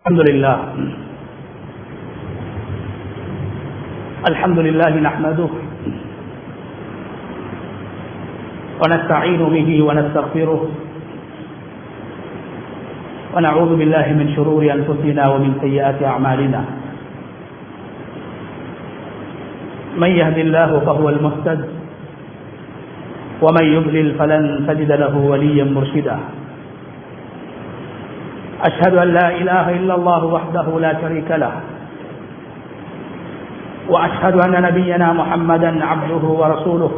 الحمد لله الحمد لله نحمده ونستعين به ونستغفره ونعوذ بالله من شرور أنفسنا ومن سيئات أعمالنا من يهد الله فهو المهتد ومن يضلل فلن تجد له وليا مرشدا أشهد أن لا إله إلا الله وحده لا شريك له وأشهد أن نبينا محمدا عبده ورسوله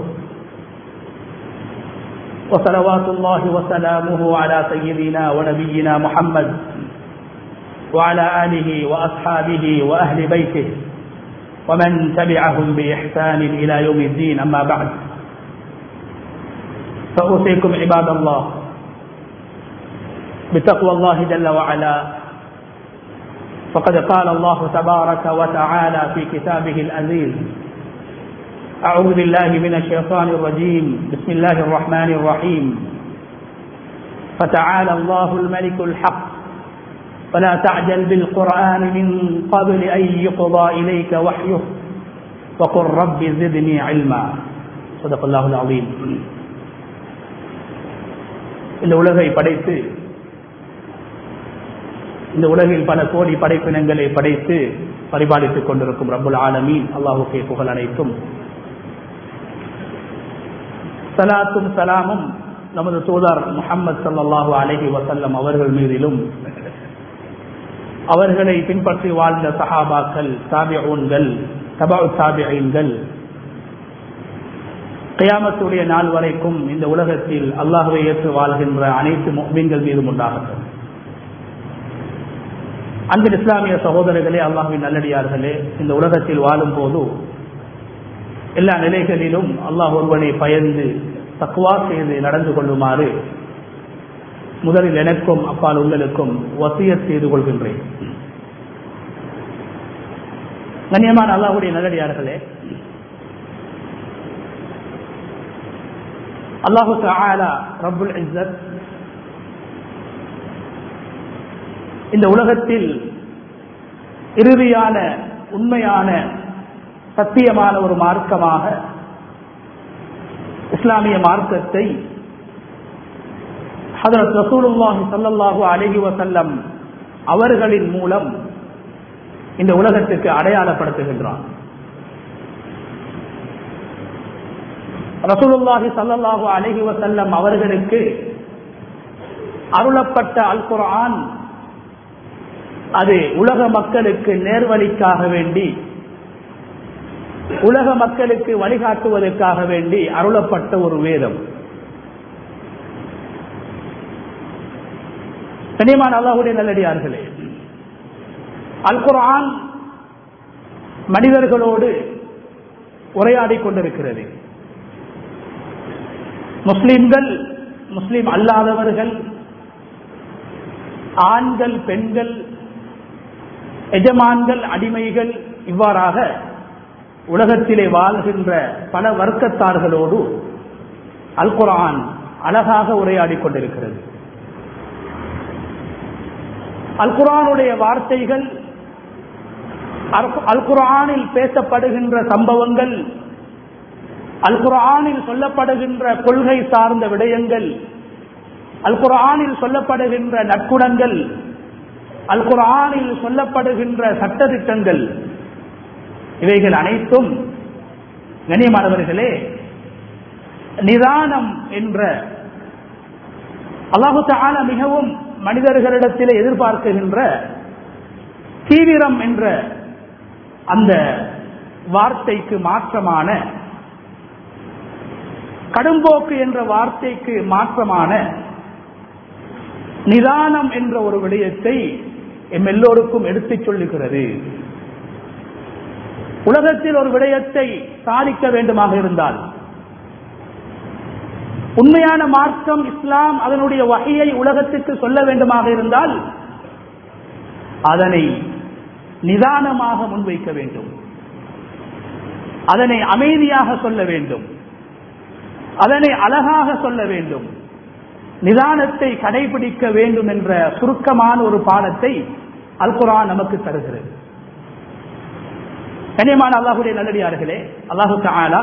وصلوات الله وسلامه على سيدنا ونبينا محمد وعلى آله وأصحابه وأهل بيته ومن تبعهم بإحسان إلى يوم الدين أما بعد فأوصيكم عباد الله بتقوى الله جل وعلا فقد قال الله تبارك وتعالى في كتابه العزيز أعوذ بالله من الشيطان الرجيم بسم الله الرحمن الرحيم فتعالى الله الملك الحق فلا تعجل بالقرآن من قبل أن يقضى إليك وحيه وقل رب زدني علما صدق الله العظيم இந்த உலகை படைத்து இந்த உலகில் பல கோடி படைப்பினங்களை படைத்து பரிபாலித்துக் கொண்டிருக்கும் ரபுல் ஆலமீன் அல்லாஹுக்கே புகழ் அனைத்தும் சலாத்தும் சலாமும் நமது தூதர் முகமது சல்லாஹூ அலஹி வசல்லம் அவர்கள் மீதிலும் அவர்களை பின்பற்றி வாழ்ந்த சஹாபாக்கள் சாபியூன்கள் தபா சாபியன்கள் கயாமத்துடைய நாள் வரைக்கும் இந்த உலகத்தில் அல்லாஹுவை ஏற்று வாழ்கின்ற அனைத்து மீன்கள் மீதும் உண்டாகட்டும் அன்பின் இஸ்லாமிய சகோதரர்களே அல்லாஹுவின் நல்லடியார்களே இந்த உலகத்தில் வாழும் போது எல்லா நிலைகளிலும் அல்லாஹ் ஒருவனை பயந்து தக்குவா செய்து நடந்து கொள்ளுமாறு முதலில் எனக்கும் அப்பால் உங்களுக்கும் வசிய செய்து கொள்கின்றேன் கண்ணியமான அல்லாஹுடைய நல்லடியார்களே அல்லாஹு தாலா ரபுல் இஸ்ஸத் இந்த உலகத்தில் இறுதியான உண்மையான சத்தியமான ஒரு மார்க்கமாக இஸ்லாமிய மார்க்கத்தை ஹதரத் ரசூலுல்லாஹி சல்லல்லாஹு அலஹி வசல்லம் அவர்களின் மூலம் இந்த உலகத்துக்கு அடையாளப்படுத்துகின்றான் ரசூலுல்லாஹி சல்லல்லாஹு அலஹி வசல்லம் அவர்களுக்கு அருளப்பட்ட அல் குரான் அது உலக மக்களுக்கு நேர்வழிக்காக வேண்டி உலக மக்களுக்கு வழிகாட்டுவதற்காக வேண்டி அருளப்பட்ட ஒரு வேதம் கனியமான அல்லாஹுடைய நல்லடியார்களே அல் குரான் மனிதர்களோடு உரையாடி கொண்டிருக்கிறது முஸ்லிம்கள் முஸ்லிம் அல்லாதவர்கள் ஆண்கள் பெண்கள் எஜமான்கள் அடிமைகள் இவ்வாறாக உலகத்திலே வாழ்கின்ற பல வர்க்கத்தார்களோடு அல் குரான் அழகாக உரையாடி கொண்டிருக்கிறது அல் குரானுடைய வார்த்தைகள் அல் குரானில் பேசப்படுகின்ற சம்பவங்கள் அல் குரானில் சொல்லப்படுகின்ற கொள்கை சார்ந்த விடயங்கள் அல் குரானில் சொல்லப்படுகின்ற நற்குணங்கள் அல் குரானில் சொல்லப்படுகின்ற சட்டத்திட்டங்கள் இவைகள் அனைத்தும் கண்ணியமானவர்களே நிதானம் என்ற அல்லாஹு தால மிகவும் மனிதர்களிடத்திலே எதிர்பார்க்குகின்ற தீவிரம் என்ற அந்த வார்த்தைக்கு மாற்றமான கடும்போக்கு என்ற வார்த்தைக்கு மாற்றமான நிதானம் என்ற ஒரு விடயத்தை எம் எல்லோருக்கும் எடுத்துச் சொல்லுகிறது உலகத்தில் ஒரு விடயத்தை சாதிக்க வேண்டுமாக இருந்தால் உண்மையான மார்க்கம் இஸ்லாம் அதனுடைய வகையை உலகத்துக்கு சொல்ல வேண்டுமாக இருந்தால் அதனை நிதானமாக முன்வைக்க வேண்டும் அதனை அமைதியாக சொல்ல வேண்டும் அதனை அழகாக சொல்ல வேண்டும் நிதானத்தை கடைபிடிக்க வேண்டும் என்ற சுருக்கமான ஒரு பாடத்தை அல் குரான் நமக்கு தருகிறது கண்ணியமான அல்லாஹுடைய நல்லடியார்களே அல்லாஹு தாலா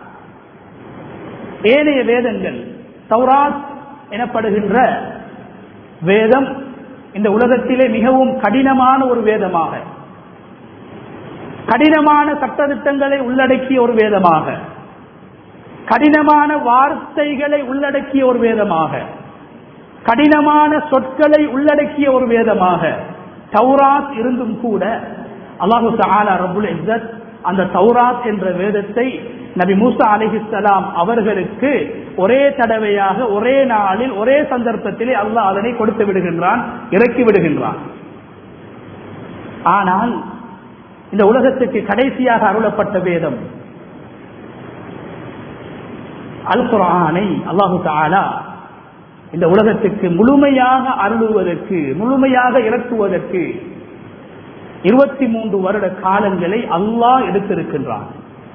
ஏனைய வேதங்கள் தௌராத் எனப்படுகின்ற வேதம் இந்த உலகத்திலே மிகவும் கடினமான ஒரு வேதமாக கடினமான சட்டத்திட்டங்களை உள்ளடக்கிய ஒரு வேதமாக கடினமான வார்த்தைகளை உள்ளடக்கிய ஒரு வேதமாக கடினமான சொற்களை உள்ளடக்கிய ஒரு வேதமாக தௌராத் இருந்தும் கூட அல்லாஹு தாலா ரபுல் இஸ்ஸத் அந்த தௌராத் என்ற வேதத்தை நபி மூசா அலிஹிஸ்லாம் அவர்களுக்கு ஒரே தடவையாக ஒரே நாளில் ஒரே சந்தர்ப்பத்திலே அல்லாஹ் அதனை கொடுத்து விடுகின்றான் இறக்கி விடுகின்றான் ஆனால் இந்த உலகத்துக்கு கடைசியாக அருளப்பட்ட வேதம் அல் குரானை அல்லாஹு தாலா இந்த உலகத்துக்கு முழுமையாக அருளுவதற்கு முழுமையாக இறக்குவதற்கு இருபத்தி மூன்று வருட காலங்களை அல்லாஹ் எடுத்திருக்கின்றான்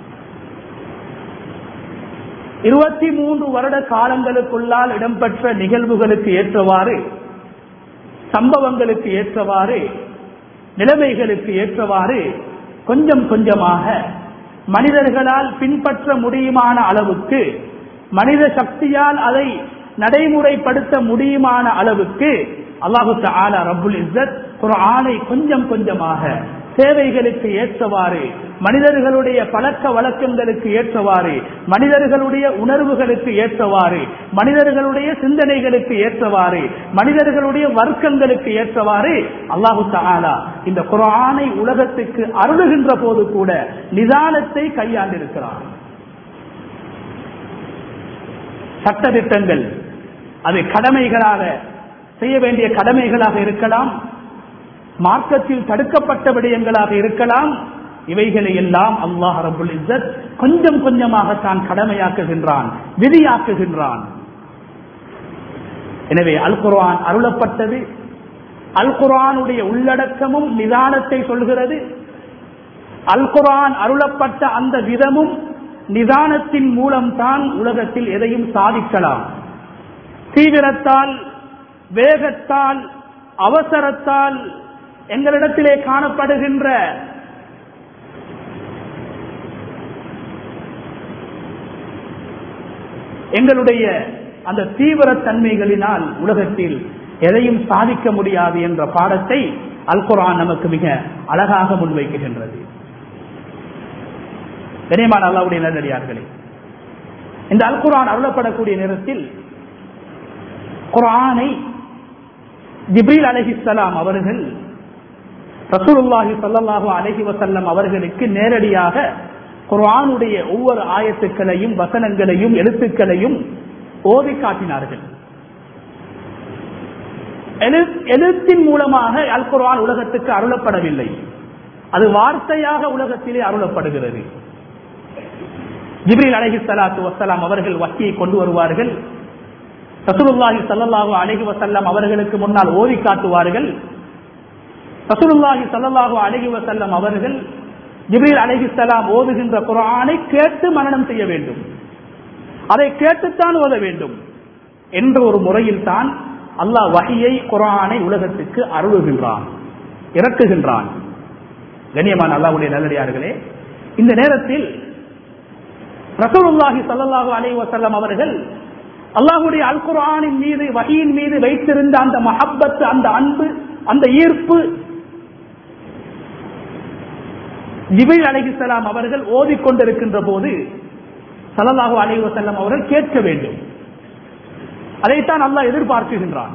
இருபத்தி மூன்று வருட காலங்களுக்குள்ளால் இடம்பெற்ற நிகழ்வுகளுக்கு ஏற்றவாறு சம்பவங்களுக்கு ஏற்றவாறு நிலைமைகளுக்கு ஏற்றவாறு கொஞ்சம் கொஞ்சமாக மனிதர்களால் பின்பற்ற முடியுமான அளவுக்கு மனித சக்தியால் அதை நடைமுறைப்படுத்த முடியுமான அளவுக்கு அல்லாஹு ஆலா ரபுல் இஸ்ஸத் குரானை கொஞ்சம் கொஞ்சமாக தேவைகளுக்கு ஏற்றவாறு மனிதர்களுடைய பழக்க வழக்கங்களுக்கு ஏற்றவாறு மனிதர்களுடைய உணர்வுகளுக்கு ஏற்றவாறு மனிதர்களுடைய சிந்தனைகளுக்கு ஏற்றவாறு மனிதர்களுடைய வர்க்கங்களுக்கு ஏற்றவாறு அல்லாஹு தாலா இந்த குரானை உலகத்துக்கு அருளுகின்ற போது கூட நிதானத்தை கையாண்டிருக்கிறார் சட்டத்திட்டங்கள் அது கடமைகளாக செய்ய வேண்டிய கடமைகளாக இருக்கலாம் மார்க்கத்தில் தடுக்கப்பட்ட விடயங்களாக இருக்கலாம் இவைகளை எல்லாம் அல்லாஹ் ரபுல் இஸ்ஸத் கொஞ்சம் கொஞ்சமாக தான் கடமையாக்குகின்றான் விதியாக்குகின்றான் எனவே அல் குர்ஆன் அருளப்பட்டது அல் குர்ஆனுடைய உள்ளடக்கமும் நிதானத்தை சொல்கிறது அல் குர்ஆன் அருளப்பட்ட அந்த விதமும் நிதானத்தின் மூலம்தான் உலகத்தில் எதையும் சாதிக்கலாம் தீவிரத்தால் வேகத்தால் அவசரத்தால் எங்களிடத்திலே காணப்படுகின்ற எங்களுடைய அந்த தீவிர தன்மைகளினால் உலகத்தில் எதையும் சாதிக்க முடியாது என்ற பாடத்தை அல் குரான் நமக்கு மிக அழகாக முன்வைக்குகின்றது கனியமான அல்லாவுடைய நல்லடியார்களே இந்த அல் குரான் அருளப்படக்கூடிய நேரத்தில் குரானை ஜிப்ரீல் அலஹிசலாம் அவர்கள் ரசூலுல்லாஹி சல்லாஹூ அலஹி வசல்லம் அவர்களுக்கு நேரடியாக குர்ஆனுடைய ஒவ்வொரு ஆயத்துக்களையும் வசனங்களையும் எழுத்துக்களையும் ஓதி காட்டினார்கள் எழுத்தின் மூலமாக அல் குர்ஆன் உலகத்துக்கு அருளப்படவில்லை அது வார்த்தையாக உலகத்திலே அருளப்படுகிறது ஜிப்ரீல் அலஹி சலாத்து வசலாம் அவர்கள் வட்டியை கொண்டு வருவார்கள் ரசூலுல்லாஹி சல்லாஹூ அலஹி வசல்லம் அவர்களுக்கு முன்னால் ஓதி காட்டுவார்கள் ரசூலுல்லாஹி சல்லாஹூ அலஹி வசல்லம் அவர்கள் ஜிப்ரீல் அலஹிசலாம் ஓதுகின்ற குரானை கேட்டு மனனம் செய்ய வேண்டும் அதை கேட்டுத்தான் ஓத வேண்டும் என்ற ஒரு முறையில் தான் அல்லாஹ் வகையை குரானை உலகத்துக்கு அருளுகின்றான் இறக்குகின்றான் கண்ணியமான அல்லாவுடைய நல்லடியார்களே இந்த நேரத்தில் ரசூலுல்லாஹி சல்லாஹூ அலி வசல்லம் அவர்கள் அல்லாஹுடைய அல் குரானின் மீது வகையின் மீது வைத்திருந்த அந்த மஹப்பத்து அந்த அன்பு அந்த ஈர்ப்பு ஜிபில் அலிஹிசலாம் அவர்கள் ஓதிக்கொண்டிருக்கின்ற போது சலல்லாஹு அலி வசல்லம் அவர்கள் கேட்க வேண்டும் அதைத்தான் அல்லாஹ் எதிர்பார்க்குகின்றான்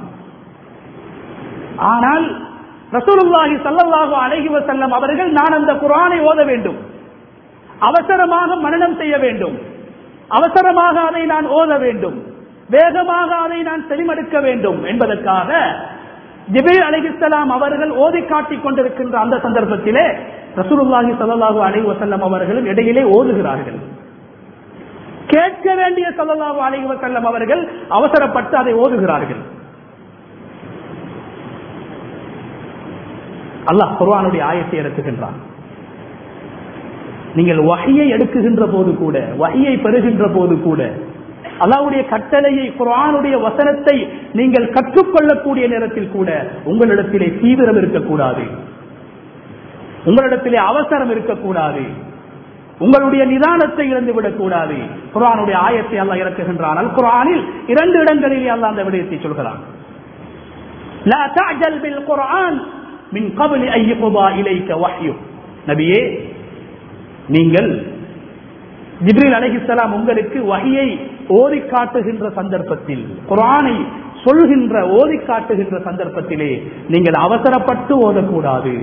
ஆனால் ரசூலுல்லாஹி சல்லல்லாஹு அலைஹி வசல்லம் அவர்கள் நான் அந்த குரானை ஓத வேண்டும் அவசரமாக மனனம் செய்ய வேண்டும் அவசரமாக அதை நான் ஓத வேண்டும் வேகமாக அதை நான் செலிமடுக்க வேண்டும் என்பதற்காக ஜிபேல் அலிஹிஸ்லாம் அவர்கள் ஓதி காட்டிக் கொண்டிருக்கின்ற அந்த சந்தர்ப்பத்திலே ரசூலுல்லாஹி சல்லாஹூ அலி வசல்லம் அவர்களும் இடையிலே ஓதுகிறார்கள் கேட்க வேண்டிய சல்லாஹூ அலி வசல்லம் அவர்கள் அவசரப்பட்டு அதை ஓதுகிறார்கள் அல்லாஹ் குர்வானுடைய ஆயத்தை இறக்குகின்றான் நீங்கள் வகையை எடுக்குகின்ற போது கூட வகையை பெறுகின்ற போது கூட அல்லாவுடைய கட்டளையை குரானுடைய வசனத்தை நீங்கள் கற்றுக்கொள்ளக்கூடிய நேரத்தில் கூட உங்களிடத்திலே தீவிரம் இருக்கக்கூடாது உங்களிடத்திலே அவசரம் இருக்கக்கூடாது உங்களுடைய நிதானத்தை இழந்து விடக்கூடாது குரானுடைய ஆயத்தை அல்ல இறக்குகின்றான் அல் குரானில் இரண்டு இடங்களிலே அல்ல அந்த விடயத்தை சொல்கிறான் لا تعجل بالقرآن من قبل أن يقضى إليك وحيه நபியே நீங்கள் ஜிப்ரீல் அலைஹிஸ்ஸலாம் உங்களுக்கு வகையை ஓதி காட்டுகின்ற சந்தர்ப்பத்தில் குரானை சொல்கின்ற ஓதி காட்டுகின்ற சந்தர்ப்பத்திலே நீங்கள் அவசரப்பட்டு ஓதக்கூடாது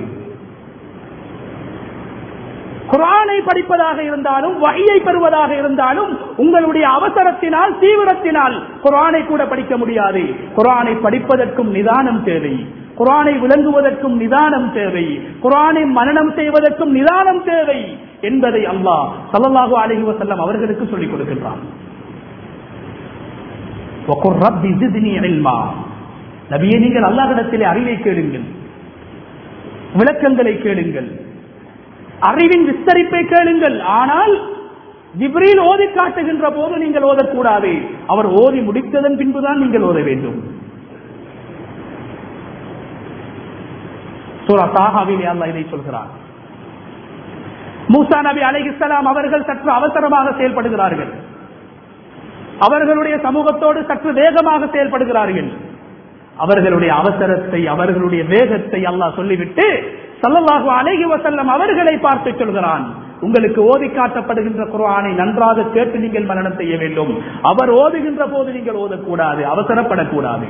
குரானை படிப்பதாக இருந்தாலும் வகையை பெறுவதாக இருந்தாலும் உங்களுடைய அவசரத்தினால் தீவிரத்தினால் குரானை கூட படிக்க முடியாது குரானை படிப்பதற்கும் நிதானம் தேவை குரானை விளங்குவதற்கும் நிதானம் தேவை குரானை மனனம் செய்வதற்கும் நிதானம் தேவை என்பதை அல்லாஹ் சல்லல்லாஹு அலைஹி வஸல்லம் அவர்களுக்கு சொல்லிக் கொடுக்கின்றான் وَقُلْ رَبِّ زِدْنِي عِلْمًا நபியே நீங்கள் அல்லாஹ்விடத்திலே அறிவை கேளுங்கள் விளக்கங்களை கேளுங்கள் அறிவின் விஸ்தரிப்பை கேளுங்கள் ஆனால் ஜிப்ரீல் ஓதி காட்டுகின்ற போது நீங்கள் ஓதக்கூடாது அவர் ஓதி முடித்ததன் பின்புதான் நீங்கள் ஓத வேண்டும் சூரா தாகாவிலே அல்லாஹ் இதை சொல்கிறார் மூசா நபி அலைஹிஸ்ஸலாம் அவர்கள் சற்று அவசரமாக செயல்படுகிறார்கள் அவர்களுடைய சமூகத்தோடு சற்று வேகமாக செயல்படுகிறார்கள் அவர்களுடைய அவசரத்தை அவர்களுடைய வேகத்தை அல்லாஹ் சொல்லிவிட்டு சல்லல்லாஹு அலைஹி வஸல்லம் அவர்களை பார்த்து சொல்கிறான் உங்களுக்கு ஓதி காட்டப்படுகின்ற குர்ஆனை நன்றாக கேட்டு நீங்கள் மரணம் செய்ய வேண்டும் அவர் ஓதுகின்ற போது நீங்கள் ஓதக்கூடாது அவசரப்படக்கூடாது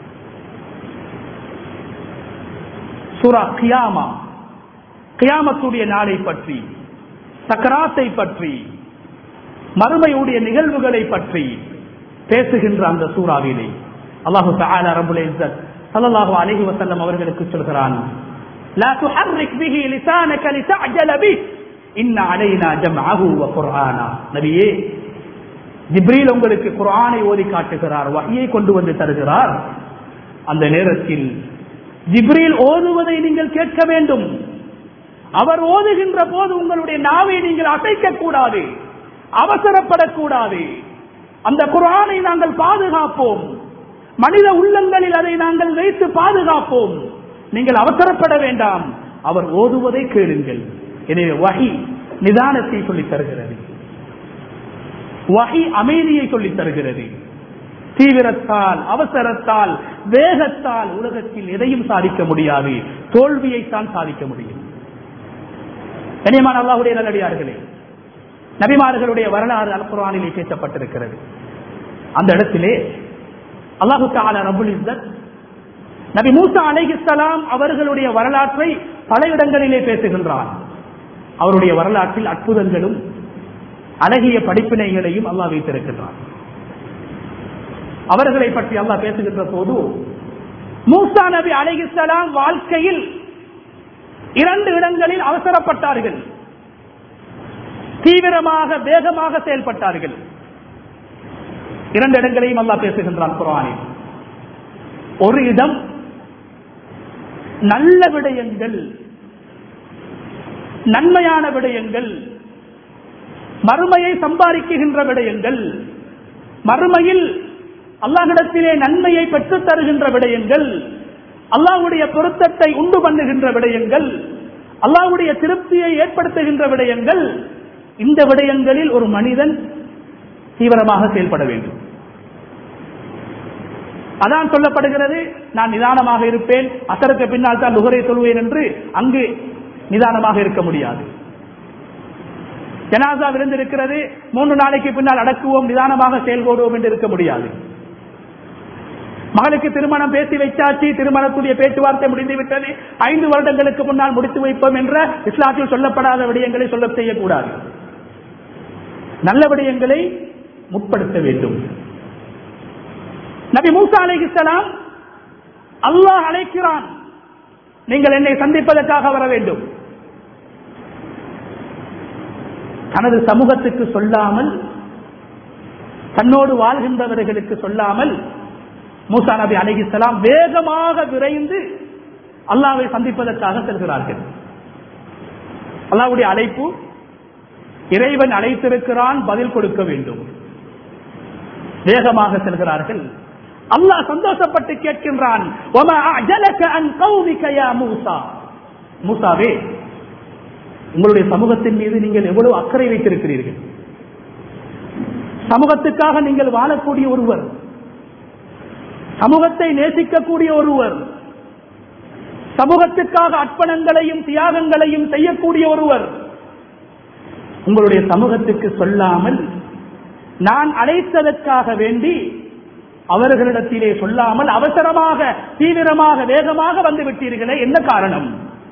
சூரா கியாமா கியாமத்துடைய நாளை பற்றி சக்கராத்தை பற்றி மறுமையுடைய நிகழ்வுகளை பற்றி பேசுகின்ற அந்த சூறாவிலே அல்லாஹு தஆலா ரப்புல் இஸ்ஸத் ஸல்லல்லாஹு அலைஹி வஸல்லம் அவர்களுக்கு சொல்கிறான் லா துஹர்ரிக் பிஹி லிசானக லிதஅஜல பிஹ் இன்ன அலைனா ஜம்அஹு வ குர்ஆனா நபியே ஜிப்ரீல் உங்களுக்கு குர்ஆனை ஓதி காட்டுகிறார் வஹியை கொண்டு வந்து தருகிறார் அந்த நேரத்தில் ஜிப்ரீல் ஓதுவதை நீங்கள் கேட்க வேண்டும் அவர் ஓதுகின்ற போது உங்களுடைய நாவை நீங்கள் அசைக்க கூடாது அவசரப்படக்கூடாது அந்த குரானை நாங்கள் பாதுகாப்போம் மனித உள்ளங்களில் அதை நாங்கள் வைத்து பாதுகாப்போம் நீங்கள் அவசரப்பட வேண்டாம் அவர் ஓதுவதை கேளுங்கள் எனவே வகி நிதானத்தை சொல்லித் தருகிறது வகி அமைதியை சொல்லித் தருகிறது தீவிரத்தால் அவசரத்தால் வேகத்தால் உலகத்தில் எதையும் சாதிக்க முடியாது தோல்வியைத்தான் சாதிக்க முடியும் கனியமான அல்லாஹுடைய நல்லடியார்களே நபிமார்களுடைய வரலாறு அல் குரானிலே பேசப்பட்டிருக்கிறது அந்த இடத்திலே அல்லாஹு தாலா ரபுல் இஸ்ஸத் நபி மூசா அலைஹிஸ்ஸலாம் அவர்களுடைய வரலாற்றை பல இடங்களிலே பேசுகின்றார் அவருடைய வரலாற்றில் அற்புதங்களும் அழகிய படிப்பினைகளையும் அல்லாஹ் வைத்திருக்கின்றார் அவர்களை பற்றி அல்லாஹ் பேசுகின்ற போது மூசா நபி அலைஹிஸ்ஸலாம் வாழ்க்கையில் இரண்டு இடங்களில் அவசரப்பட்டார்கள் தீவிரமாக வேகமாக செயல்பட்டார்கள் இரண்டு இடங்களையும் அல்லாஹ் பேசுகின்றான் குரானில் ஒரு இடம் நல்ல விடயங்கள் நன்மையான விடயங்கள் மறுமையை சம்பாதிக்குகின்ற விடயங்கள் மறுமையில் அல்லாஹிடத்திலே நன்மையை பெற்றுத் தருகின்ற விடயங்கள் அல்லாஹுடைய பொருத்தத்தை உண்டு பண்ணுகின்ற விடயங்கள் அல்லாஹுடைய திருப்தியை ஏற்படுத்துகின்ற விடயங்கள் இந்த விடயங்களில் ஒரு மனிதன் தீவிரமாக செயல்பட வேண்டும் அதான் சொல்லப்படுகிறது நான் நிதானமாக இருப்பேன் அசருக்கு பின்னால் தான் நுகரை சொல்வேன் என்று அங்கு நிதானமாக இருக்க முடியாது ஜனாசா விருந்திருக்கிறது மூன்று நாளைக்கு பின்னால் அடக்குவோம் நிதானமாக செயல்படுவோம் என்று இருக்க முடியாது மகளுக்கு திருமணம் பேசி வைச்சாச்சு திருமணத்துடைய பேச்சுவார்த்தை முடிந்து விட்டது ஐந்து வருடங்களுக்கு முன்னால் முடித்து வைப்போம் என்ற இஸ்லாத்தில் சொல்லப்படாத விடயங்களை சொல்ல செய்யக்கூடாது நல்ல விடயங்களை முற்படுத்த வேண்டும் நபி மூசா அலைஹிஸ்ஸலாம் அல்லாஹ் அழைக்கிறான் நீங்கள் என்னை சந்திப்பதற்காக வர வேண்டும் தனது சமூகத்துக்கு சொல்லாமல் தன்னோடு வாழ்கின்றவர்களுக்கு சொல்லாமல் மூசா நபி அலிகிஸ்லாம் வேகமாக விரைந்து அல்லாவை சந்திப்பதற்காக செல்கிறார்கள் அல்லாவுடைய அழைப்பு இறைவன் அழைத்திருக்கிறான் பதில் கொடுக்க வேண்டும் வேகமாக செல்கிறார்கள் அல்லாஹ் சந்தோஷப்பட்டு கேட்கின்றான் "வமா அஅஜலக அன் கௌமிக யா மூசா மூசாவே உங்களுடைய சமூகத்தின் மீது நீங்கள் எவ்வளவு அக்கறை வைத்திருக்கிறீர்கள் சமூகத்துக்காக நீங்கள் வாழக்கூடிய ஒருவர் சமூகத்தை நேசிக்கக்கூடிய ஒருவர் சமூகத்துக்காக அர்ப்பணங்களையும் தியாகங்களையும் செய்யக்கூடிய ஒருவர் உங்களுடைய சமூகத்துக்கு சொல்லாமல் நான் அழைத்ததற்காக வேண்டி அவர்களிடத்திலே சொல்லாமல் அவசரமாக தீவிரமாக வேகமாக வந்து விட்டீர்களே என்ன காரணம்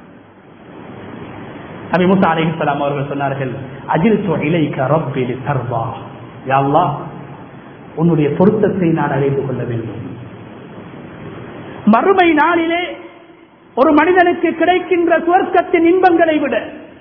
நபி மூசா அலைஹிஸ்ஸலாம் அவர்கள் சொன்னார்கள் அஜில் இலைக்க ரப்பிலி தர்வா யா அல்லாஹ் உன்னுடைய பொருத்தத்தை நான் அடைந்து கொள்ள வேண்டும் மறுமை நாளிலே ஒரு மனிதனுக்கு கிடைக்கின்ற சுவர்க்கத்தின் இன்பங்களை விட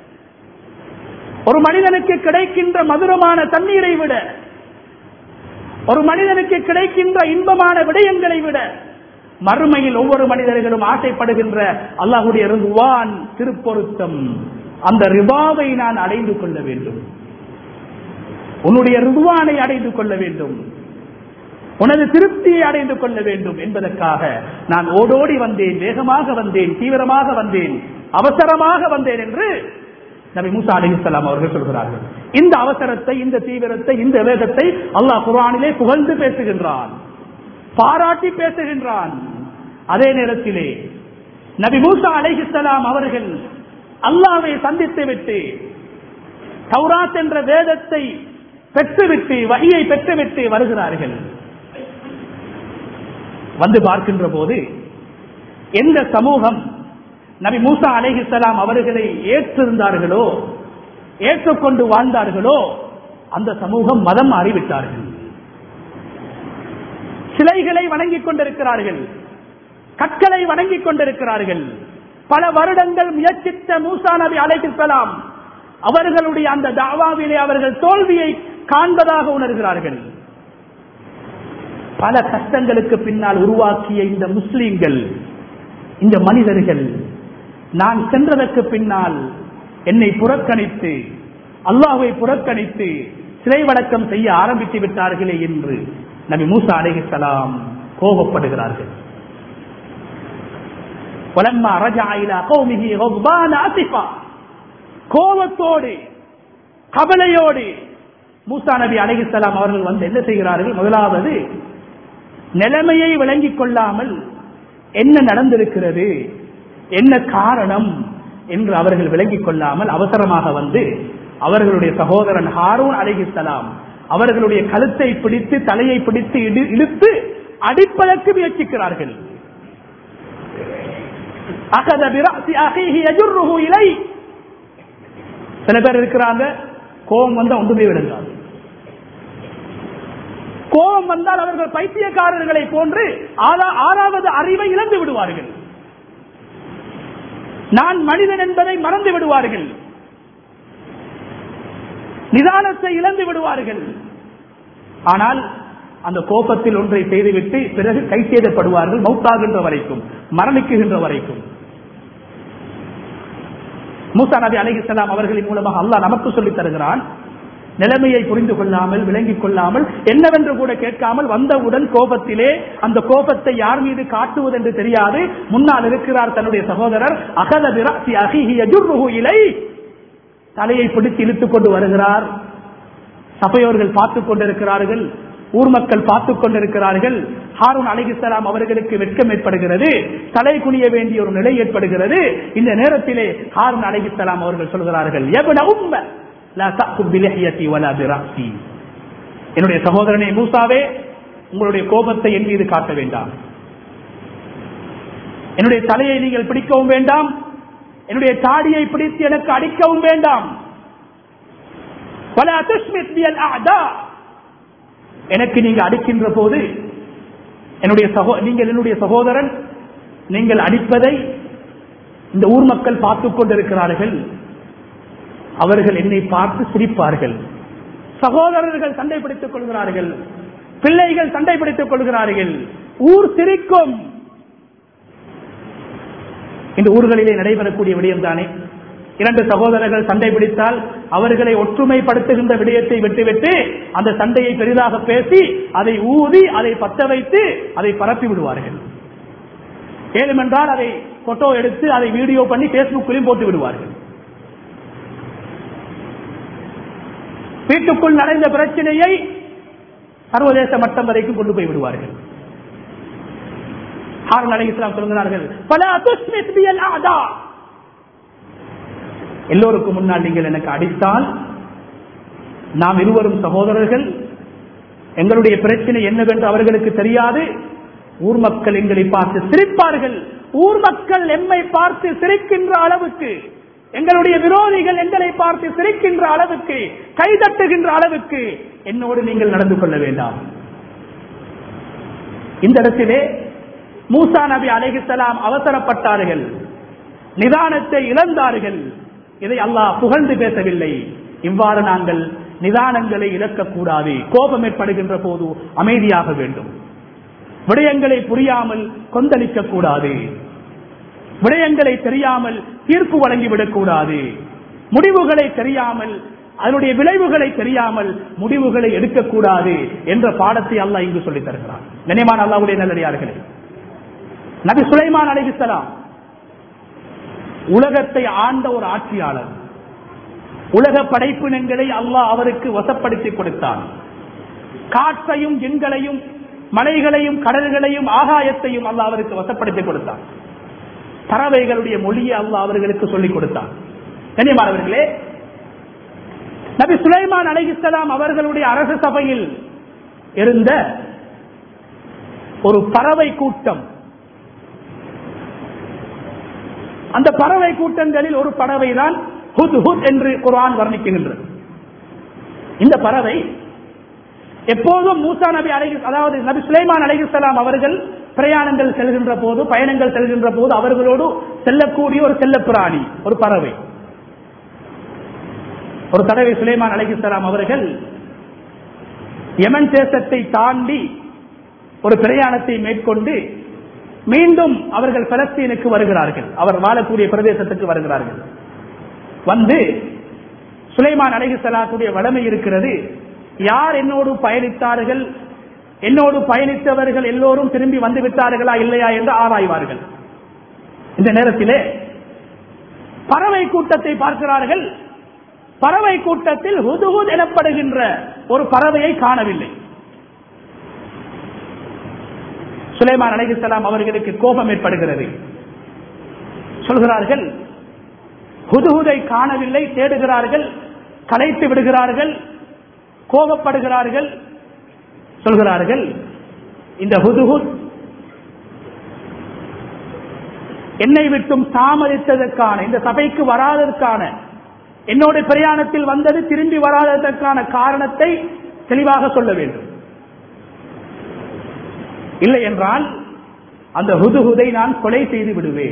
ஒரு மனிதனுக்கு கிடைக்கின்ற மதுரமான தண்ணீரை விட ஒரு மனிதனுக்கு கிடைக்கின்ற இன்பமான விடயங்களை விட மறுமையில் ஒவ்வொரு மனிதர்களும் ஆசைப்படுகின்ற அல்லாஹுடைய ரிதுவான் திருப்பொருத்தம் அந்த ரிபாவை நான் அடைந்து கொள்ள வேண்டும் உன்னுடைய ரிதுவானை அடைந்து கொள்ள வேண்டும் உனது திருப்தியை அடைந்து கொள்ள வேண்டும் என்பதற்காக நான் ஓடோடி வந்தேன் வேகமாக வந்தேன் தீவிரமாக வந்தேன் அவசரமாக வந்தேன் என்று நபி மூசா அலிஹலாம் அவர்கள் சொல்கிறார்கள் இந்த அவசரத்தை இந்த தீவிரத்தை இந்த வேகத்தை அல்லாஹ் குரானிலே புகழ்ந்து பேசுகின்றான் பாராட்டி பேசுகின்றான் அதே நேரத்திலே நபி மூசா அலிஹலாம் அவர்கள் அல்லாவை சந்தித்து விட்டு தௌராத் என்ற வேதத்தை பெற்றுவிட்டு வகையை பெற்றுவிட்டு வருகிறார்கள் வந்து பார்க்கின்ற போது எந்த சமூகம் நபி மூசா அலைஹிஸ்ஸலாம் அவர்களை ஏற்றிருந்தார்களோ ஏற்றுக்கொண்டு வாழ்ந்தார்களோ அந்த சமூகம் மதம் மாறிவிட்டார்கள் சிலைகளை வணங்கிக் கொண்டிருக்கிறார்கள் கற்களை வணங்கிக் கொண்டிருக்கிறார்கள் பல வருடங்கள் முயற்சித்த மூசா நபி அலைஹிஸ்ஸலாம் அவர்களுடைய அந்த தாவாவிலே அவர்கள் தோல்வியை காண்பதாக உணர்கிறார்கள் பல கஷ்டங்களுக்கு பின்னால் உருவாக்கிய இந்த முஸ்லீம்கள் இந்த மனிதர்கள் நான் சென்றதற்கு பின்னால் என்னை புறக்கணித்து அல்லாஹுவை புறக்கணித்து சிலை வணக்கம் செய்ய ஆரம்பித்து விட்டார்களே என்று நபி மூசா அலைஹிஸ்ஸலாம் கோபப்படுகிறார்கள் ولما رجع الى قومه غضبان اسفا கோபத்தோடு கவலையோடு மூசா நபி அலைஹிஸ்ஸலாம் அவர்கள் வந்து என்ன செய்கிறார்கள் முதலாவது நிலைமையை விளங்கிக் கொள்ளாமல் என்ன நடந்திருக்கிறது என்ன காரணம் என்று அவர்கள் விளங்கிக் கொள்ளாமல் அவசரமாக வந்து அவர்களுடைய சகோதரன் ஹாரூன் அலைஹிஸ்ஸலாம் அவர்களுடைய கழுத்தை பிடித்து தலையை பிடித்து இடு- இழுத்து அடிப்பதற்கு முயற்சிக்கிறார்கள் அகத பிரஅசி அஹீஹி யஜுர்ருஹு இலை சில பேர் இருக்கிறாங்க கோபம் வந்தா ஒன்றுமே விளங்காது கோபம் வந்தால் அவர்கள் பைத்தியக்காரர்களை போன்று ஆறா- ஆறாவது அறிவை இழந்து விடுவார்கள் நான் மனிதன் என்பதை மறந்து விடுவார்கள் நிதானத்தை இழந்து விடுவார்கள் ஆனால் அந்த கோபத்தில் ஒன்றை செய்துவிட்டு பிறகு கை செய்தப்படுவார்கள் மௌத்தாகின்ற வரைக்கும் மரணிக்குகின்ற வரைக்கும் மூசா நபி அலைஹிஸ்ஸலாம் அவர்களின் மூலமாக அல்லாஹ் நமக்கு சொல்லித் தருகிறான் நிலைமையை புரிந்து கொள்ளாமல் விளங்கிக் கொள்ளாமல் என்னவென்று கூட கேட்காமல் வந்தவுடன் கோபத்திலே அந்த கோபத்தை யார் மீது காட்டுவது என்று தெரியாது முன்னால் இருக்கிறார் தன்னுடைய சகோதரர் அகல விராசி அகிஹி யஜுர்ருஹு இலை தலையை பிடித்து இழுத்துக் கொண்டு வருகிறார் சபையோர்கள் பார்த்துக் கொண்டிருக்கிறார்கள் ஊர் மக்கள் பார்த்துக் கொண்டிருக்கிறார்கள் ஹாரூன் அலிகிஸ்லாம் அவர்களுக்கு வெட்கம் ஏற்படுகிறது தலை குனிய வேண்டிய ஒரு நிலை ஏற்படுகிறது இந்த நேரத்திலே ஹாரூன் அலிகிஸ்லாம் அவர்கள் சொல்கிறார்கள் "யப்ன உம்ம, லா தஅகுப் பிலிஹ்யதி வலா பிராசி." என்னுடைய சகோதரனே மூசாவே உங்களுடைய கோபத்தை என் மீது காட்ட வேண்டாம் என்னுடைய தலையை நீங்கள் பிடிக்கவும் வேண்டாம் என்னுடைய தாடியை பிடித்து எனக்கு அடிக்கவும் வேண்டாம் ولا تشمت بي الأعداء. எனக்கு நீங்க அடிக்கின்ற போது என்னுடைய சகோ நீங்கள் என்னுடைய சகோதரன் நீங்கள் அடிப்பதை இந்த ஊர் மக்கள் பார்த்துக் கொண்டிருக்கிறார்கள் அவர்கள் என்னை பார்த்து சிரிப்பார்கள் சகோதரர்கள் சண்டை பிடித்துக் கொள்கிறார்கள் பிள்ளைகள் சண்டை பிடித்துக் கொள்கிறார்கள் ஊர் சிரிக்கும் இந்த ஊர்களிலே நடைபெறக்கூடிய விடயம் தானே இரண்டு சகோதரர்கள் சண்டை பிடித்தால் அவர்களை ஒற்றுமைப்படுத்துகின்ற விடயத்தை விட்டுவிட்டு அந்த சண்டையை பெரிதாக பேசி அதை ஊதி அதை பத்த வைத்து அதை பரப்பி விடுவார்கள் ஏழுமென்றால் அதை போட்டோ எடுத்து அதை வீடியோ பண்ணி பேஸ்புக்கிலும் போட்டு விடுவார்கள் வீட்டுக்குள் நடந்த பிரச்சனையை சர்வதேச மட்டம் வரைக்கும் கொண்டு போய் விடுவார்கள் ஹாரன் அலை இஸ்லாம் சொல்கிறார்கள் பல துஸ்மித் பியல் ஆதா எல்லோருக்கும் முன்னால் நீங்கள் எனக்கு அடித்தால் நாம் இருவரும் சகோதரர்கள் எங்களுடைய பிரச்சனை என்னவென்று அவர்களுக்கு தெரியாது ஊர் மக்கள் எங்களை பார்த்து சிரிப்பார்கள் ஊர் மக்கள் எம்மை பார்த்து சிரிக்கின்ற அளவுக்கு எங்களுடைய விரோதிகள் எங்களை பார்த்து சிரிக்கின்ற அளவுக்கு கைதட்டுகின்ற அளவுக்கு என்னோடு நீங்கள் நடந்து கொள்ள வேண்டாம் இந்த இடத்திலே மூசா நபி அலைஹிஸ்ஸலாம் அவசரப்பட்டார்கள் நிதானத்தை இழந்தார்கள் இதை அல்லாஹ் புகழ்ந்து பேசவில்லை இவ்வாறு நாங்கள் நிதானங்களை இழக்கக்கூடாது கோபம் ஏற்படுகின்ற போது அமைதியாக வேண்டும் விடயங்களை புரியாமல் கொந்தளிக்க கூடாது விடயங்களை தெரியாமல் தீர்ப்பு வழங்கிவிடக் கூடாது முடிவுகளை தெரியாமல் அதனுடைய விளைவுகளை தெரியாமல் முடிவுகளை எடுக்கக்கூடாது என்ற பாடத்தை அல்லாஹ் இங்கு சொல்லித் தருகிறார் நினைவான் அல்லாவுடைய நல்லடியார்களே நபி சுலைமான் அலைஹிஸ்ஸலாம் உலகத்தை ஆண்ட ஒரு ஆட்சியாளர் உலக படைப்பினங்களை அல்லாஹ் அவருக்கு வசப்படுத்தி கொடுத்தான் காற்றையும் எண்களையும் மலைகளையும் கடல்களையும் ஆகாயத்தையும் அல்லாஹ் அவருக்கு வசப்படுத்தி கொடுத்தான் பறவைகளுடைய மொழியை அல்லாஹ் அவர்களுக்கு சொல்லிக் கொடுத்தான் கண்ணியமானவர்களே நபி சுலைமான் அலைஹிஸ்ஸலாம் அவர்களுடைய அரசு சபையில் இருந்த ஒரு பறவை கூட்டம் அந்த பறவை கூட்டங்களில் ஒரு பறவை தான் ஹுத் ஹுத் என்று குர்ஆன் வர்ணிக்கின்றது இந்த பறவை எப்போதும் மூசா நபி அலை அதாவது நபி சுலைமான் அலைஹிஸ்ஸலாம் அவர்கள் பிரயாணங்கள் செல்கின்ற போது பயணங்கள் செல்கின்ற போது அவர்களோடு செல்லக்கூடிய ஒரு செல்ல பிராணி ஒரு பறவை ஒரு தடவை சுலைமான் அலைஹிஸ்ஸலாம் அவர்கள் யமன் தேசத்தை தாண்டி ஒரு பிரயாணத்தை மேற்கொண்டு மீண்டும் அவர்கள் பலஸ்தீனுக்கு வருகிறார்கள் அவர் வாழக்கூடிய பிரதேசத்துக்கு வருகிறார்கள் வந்து சுலைமான் அழகு செல்லாக்கூடிய வளமை இருக்கிறது யார் என்னோடு பயணித்தார்கள் என்னோடு பயணித்தவர்கள் எல்லோரும் திரும்பி வந்து விட்டார்களா இல்லையா என்று ஆராய்வார்கள் இந்த நேரத்திலே பறவை கூட்டத்தை பார்க்கிறார்கள் பறவை கூட்டத்தில் ஹுதுஹுத் எனப்படுகின்ற ஒரு பறவையை காணவில்லை சுலைமான் அலைஹிஸ்ஸலாம் அவர்களுக்கு கோபம் ஏற்படுகிறது சொல்கிறார்கள் ஹுதுஹுதை காணவில்லை தேடுகிறார்கள் கலைத்து விடுகிறார்கள் கோபப்படுகிறார்கள் சொல்கிறார்கள் இந்த ஹுதுஹுத் என்னை விட்டும் தாமதித்ததற்கான இந்த சபைக்கு வராததற்கான என்னோட பிரயாணத்தில் வந்தது திரும்பி வராததற்கான காரணத்தை தெளிவாக சொல்ல வேண்டும் இல்லை என்றால் அந்த ஹுதுஹுதை நான் கொலை செய்து விடுவேன்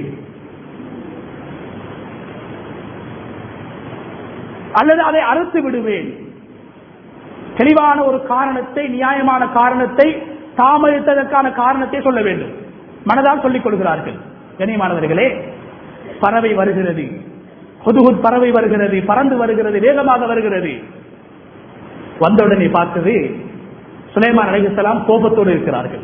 அல்லது அதை அறுத்து விடுவேன் தெளிவான ஒரு காரணத்தை நியாயமான காரணத்தை தாமதித்ததற்கான காரணத்தை சொல்ல வேண்டும் மனதால் சொல்லிக் கொள்கிறார்கள் கண்ணியமானவர்களே பறவை வருகிறது ஹுதுஹுத் பறவை வருகிறது பறந்து வருகிறது வேகமாக வருகிறது வந்தவுடனே பார்த்தது சுலைமான் அலைஹிஸ்ஸலாம் கோபத்தோடு இருக்கிறார்கள்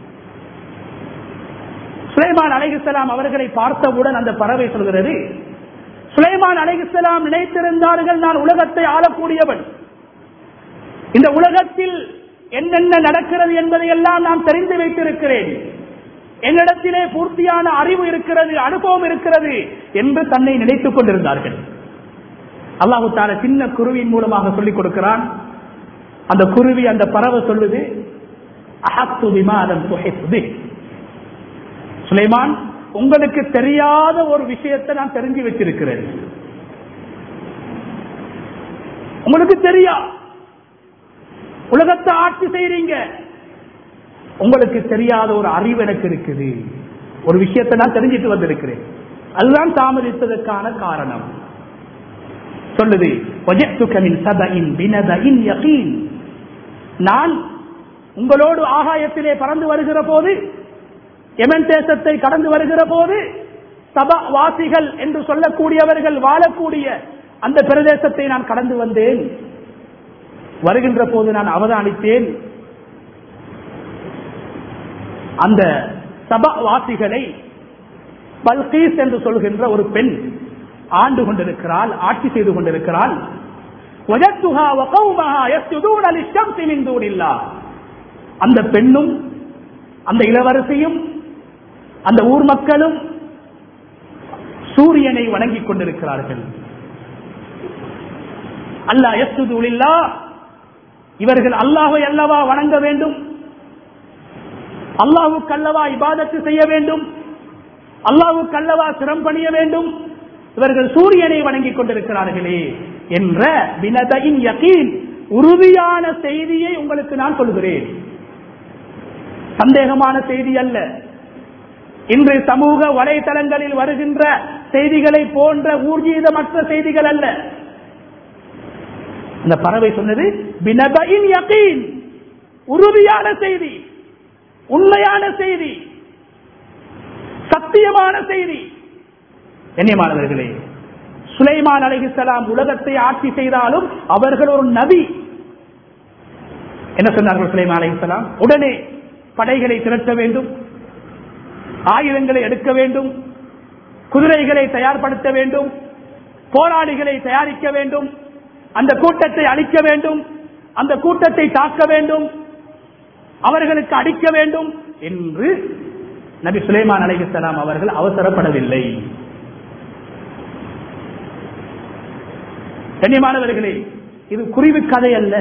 சுலைமான் அலைஹிஸ்ஸலாம் அவர்களை பார்த்தவுடன் அந்த பறவை சொல்கிறது சுலைமான் அலைஹிஸ்ஸலாம் நினைத்திருந்தார்கள் நான் உலகத்தை ஆளக்கூடியவன் இந்த உலகத்தில் என்னென்ன நடக்கிறது என்பதை எல்லாம் நான் தெரிந்து வைத்திருக்கிறேன் என்னிடத்திலே பூர்த்தியான அறிவு இருக்கிறது அனுபவம் இருக்கிறது என்று தன்னை நினைத்துக் கொண்டிருந்தார்கள் அல்லாஹு தால சின்ன குருவின் மூலமாக சொல்லிக் கொடுக்கிறான் அந்த குருவி அந்த பறவை சொல்லுது அஹத்து விமானம் சுலைமான் உங்களுக்கு தெரியாத ஒரு விஷயத்தை நான் தெரிஞ்சு வச்சிருக்கிறேன் உங்களுக்கு தெரியா உலகத்தை ஆட்சி செய்றீங்க உங்களுக்கு தெரியாத ஒரு அறிவு எனக்கு இருக்குது ஒரு விஷயத்தை நான் தெரிஞ்சிட்டு வந்திருக்கிறேன் அதுதான் தாமதித்ததற்கான காரணம் சொல்லுது நான் உங்களோடு ஆகாயத்திலே பறந்து வருகிற போது எமன் தேசத்தை கடந்து வருகிற போது சபா வாசிகள் என்று சொல்லக்கூடியவர்கள் வாழக்கூடிய அந்த பிரதேசத்தை நான் கடந்து வந்தேன் வருகின்ற போது நான் அவதானித்தேன் அந்த சபா வாசிகளை பல்கீஸ் என்று சொல்கின்ற ஒரு பெண் ஆண்டு கொண்டிருக்கிறாள் ஆட்சி செய்து கொண்டிருக்கிறாள் وجدتها وقومها يسجدون للشمس من دون الله அந்த பெண்ணும் அந்த இளவரசியும் அந்த ஊர் மக்களும் சூரியனை வணங்கிக் கொண்டிருக்கிறார்கள் அல்லாஹ் எஸ்துதுலில்லா இவர்கள் அல்லாஹை அல்லவா வணங்க வேண்டும் அல்லாஹுக்கு அல்லவா இபாதத்து செய்ய வேண்டும் அல்லாஹுக்கு அல்லவா சிரம் பணிய வேண்டும் இவர்கள் சூரியனை வணங்கிக் கொண்டிருக்கிறார்களே என்ற வினதையின் யகீன் உறுதியான செய்தியை உங்களுக்கு நான் சொல்கிறேன் சந்தேகமான செய்தி அல்ல இன்று சமூக வலைதளங்களில் வருகின்ற செய்திகளை போன்ற ஊர்ஜீதமற்ற செய்திகள் அல்ல அந்த பறவை சொன்னது பினபையின் யகீன் உறுதியான செய்தி உண்மையான செய்தி சத்தியமான செய்தி கண்ணியமானவர்களே சுலைமான் அலைஹிஸ்ஸலாம் உலகத்தை ஆட்சி செய்தாலும் அவர்கள் ஒரு நபி என்ன சொன்னார்கள் சுலைமான் அலைஹிஸ்ஸலாம் உடனே படைகளை திரட்ட வேண்டும் ஆயுதங்களை எடுக்க வேண்டும் குதிரைகளை தயார்படுத்த வேண்டும் போராளிகளை தயாரிக்க வேண்டும் அந்த கூட்டத்தை அழிக்க வேண்டும் அந்த கூட்டத்தை தாக்க வேண்டும் அவர்களுக்கு அடிக்க வேண்டும் என்று நபி சுலைமான் அலைஹிஸ்ஸலாம் அவர்கள் அவசரப்படவில்லை கண்ணியமானவர்களே இது குறிவு கதை அல்ல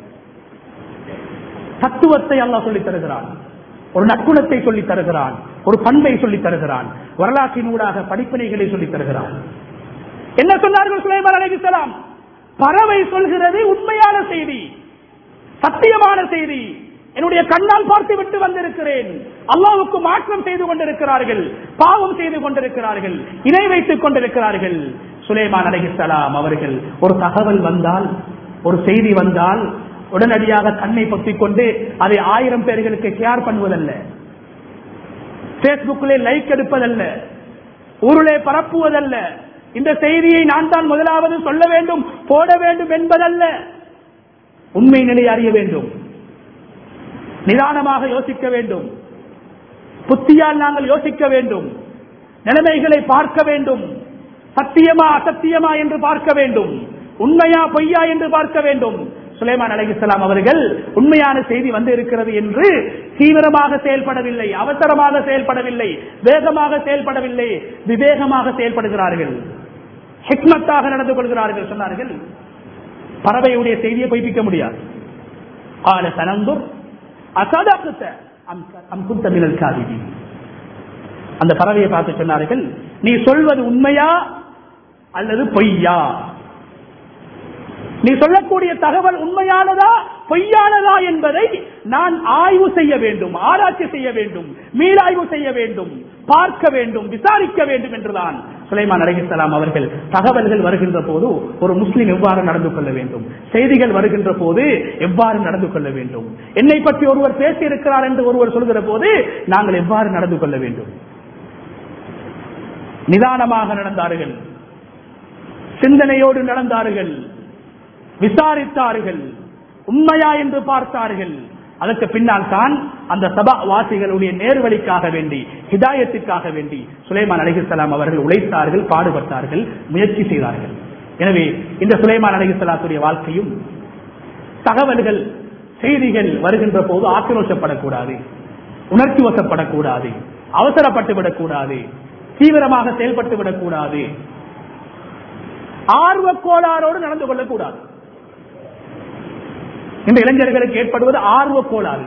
தத்துவத்தை அல்லாஹ் சொல்லித் தருகிறான் ஒரு நற்குணத்தை சொல்லித் தருகிறான் ஒரு பண்பை சொல்லித் தருகிறான் வரலாற்றினூடாக படிப்பினைகளை சொல்லித் தருகிறான் என்ன சொன்னார்கள் சுலைமான் அலைஹிஸ்ஸலாம் பறவை சொல்கிறது உண்மையான செய்தி சத்தியமான செய்தி என்னுடைய கண்ணால் பார்த்து விட்டு வந்திருக்கிறேன் அல்லாவுக்கு மாற்றம் செய்து கொண்டிருக்கிறார்கள் பாவம் செய்து கொண்டிருக்கிறார்கள் இணை வைத்துக் கொண்டிருக்கிறார்கள் சுலைமான் அலைஹிஸ்ஸலாம் அவர்கள் ஒரு தகவல் வந்தால் ஒரு செய்தி வந்தால் உடனடியாக கண்ணை பொத்திக் கொண்டு அதை ஆயிரம் பேர்களுக்கு ஷேர் பண்ணுவதல்ல பேஸ்புக்கிலே லைக் எடுப்பதல்ல ஊருளே பரப்புவதல்ல இந்த செய்தியை நான் தான் முதலாவது சொல்ல வேண்டும் போட வேண்டும் என்பதல்ல உண்மை நிலை அறிய வேண்டும் நிதானமாக யோசிக்க வேண்டும் புத்தியால் நாங்கள் யோசிக்க வேண்டும் நிலைமைகளை பார்க்க வேண்டும் சத்தியமா அசத்தியமா என்று பார்க்க வேண்டும் உண்மையா பொய்யா என்று பார்க்க வேண்டும் சுலைமான் அலைஹிஸ்ஸலாம் அவர்கள் உண்மையான செய்தி வந்து இருக்கிறது என்று தீவிரமாக செயல்படவில்லை அவசரமாக செயல்படவில்லை வேகமாக செயல்படவில்லை விவேகமாக செயல்படுகிறார்கள் ஹிக்மத்தாக நடந்து கொள்கிறார்கள் சொன்னார்கள் பறவையுடைய செய்தியை பொய்ப்பிக்க முடியாது ஆல தனந்துர் அசதாக்குத்த அம் குந்த மினல் காதிபி அந்த பறவையை பார்த்து சொன்னார்கள் நீ சொல்வது உண்மையா அல்லது பொய்யா நீ சொல்லக்கூடிய தகவல் உண்மையானதா பொய்யானதா என்பதை நான் ஆய்வு செய்ய வேண்டும் ஆராய்ச்சி செய்ய வேண்டும் மீளாய்வு செய்ய வேண்டும் பார்க்க வேண்டும் விசாரிக்க வேண்டும் என்றுதான் சுலைமான் அலைஹிஸ்ஸலாம் அவர்கள் தகவல்கள் வருகின்ற போது ஒரு முஸ்லிம் எவ்வாறு நடந்து கொள்ள வேண்டும் செய்திகள் வருகின்ற போது எவ்வாறு நடந்து கொள்ள வேண்டும் என்னை பற்றி ஒருவர் பேசி இருக்கிறார் என்று ஒருவர் சொல்கிற போது நாங்கள் எவ்வாறு நடந்து கொள்ள வேண்டும் நிதானமாக நடந்தார்கள் சிந்தனையோடு நடந்தார்கள் விசாரித்தார்கள் உண்மையா என்று பார்த்தார்கள் அதற்கு பின்னால் தான் அந்த சபா வாசிகளுடைய நேர்வழிக்காக வேண்டி ஹிதாயத்திற்காக வேண்டி சுலைமான் அலிஹிஸ்லாம் அவர்கள் உழைத்தார்கள் பாடுபட்டார்கள் முயற்சி செய்தார்கள் எனவே இந்த சுலைமான் அலிஹிஸ்லாத்துடைய வாழ்க்கையும் தகவல்கள் செய்திகள் வருகின்ற போது ஆக்கிரோஷப்படக்கூடாது உணர்ச்சி வசப்படக்கூடாது அவசரப்பட்டு விடக்கூடாது தீவிரமாக செயல்பட்டு விடக்கூடாது ஆர்வ கோளாறோடு நடந்து கொள்ளக்கூடாது இந்த இளைஞர்களுக்கு ஏற்படுவது ஆர்வ கோளாறு